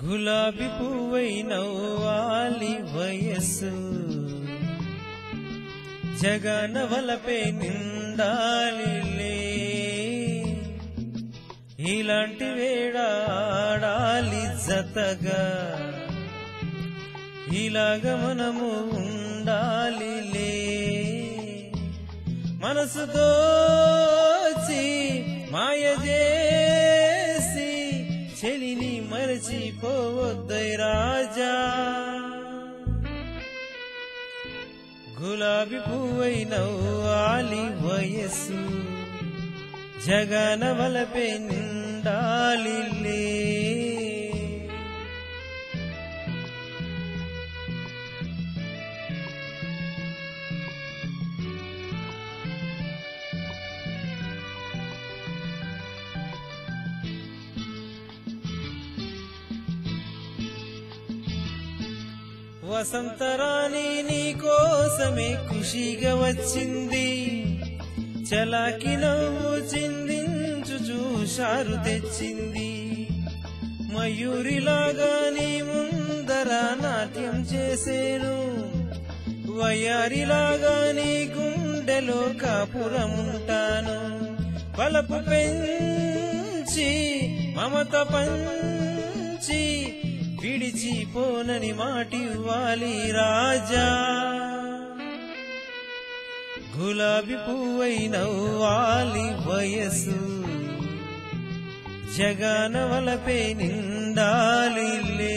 గులాబీ పువ్వై నవ్వాలి వయస్సు జగన వలపే నిండాలిలే ఇలాంటి వేడ ఆడాలి జతగా ఇలాగ మనము ఉండాలిలే మనసుతో మాయ చేసి చెలిని మరచిపోవద్దై రాజా గులాబీ పువ్వై నవ్వాలి వయస్సు జగన వలపే నిండాలిలే వసంతరాణి నీ కోసమే ఖుషిగా వచ్చింది చలాకి నవ్వు చిందించు చూశారు తెచ్చింది మయూరిలాగా నీ ముందర నాట్యం చేసేను వయారిలాగా నీ గుండెలో కాపురముంటాను పలపు పెంచి మమత పంచి విడిచిపోనని మాటివ్వాలి రాజా గులాబీ పువ్వై నవ్వాలి వయసు జగన వలపే నిండాలిలే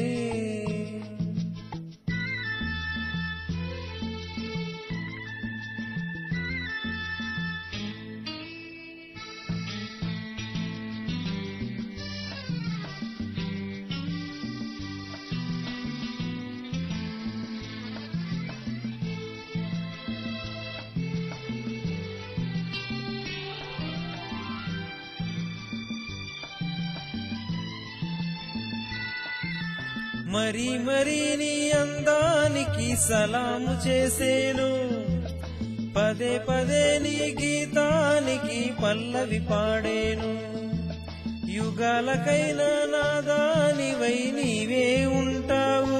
మరి మరి నీ అందానికి సలాము చేసేను పదే పదే నీ గీతానికి పల్లవి పాడేను యుగాలకైనా నాదానివై నీవే ఉంటావు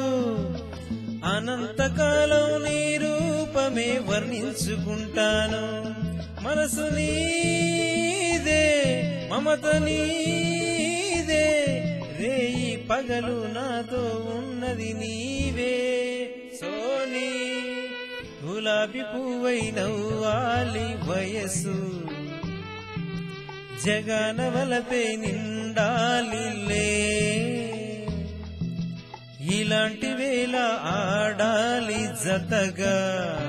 అనంతకాలం నీ రూపమే వర్ణించుకుంటాను మనసు నీదే మమత నీదే రేయి పగలు నాతో ఉన్నది నీవే సోనీ గులాబీ పువ్వై నవ్వాలి వయసు జగన వలపే నిండాలిలే ఇలాంటి వేళ ఆడాలి జతగా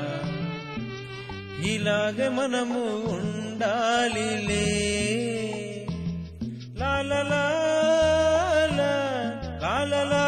ఇలాగ మనము ఉండాలిలే లాలలా లాలలా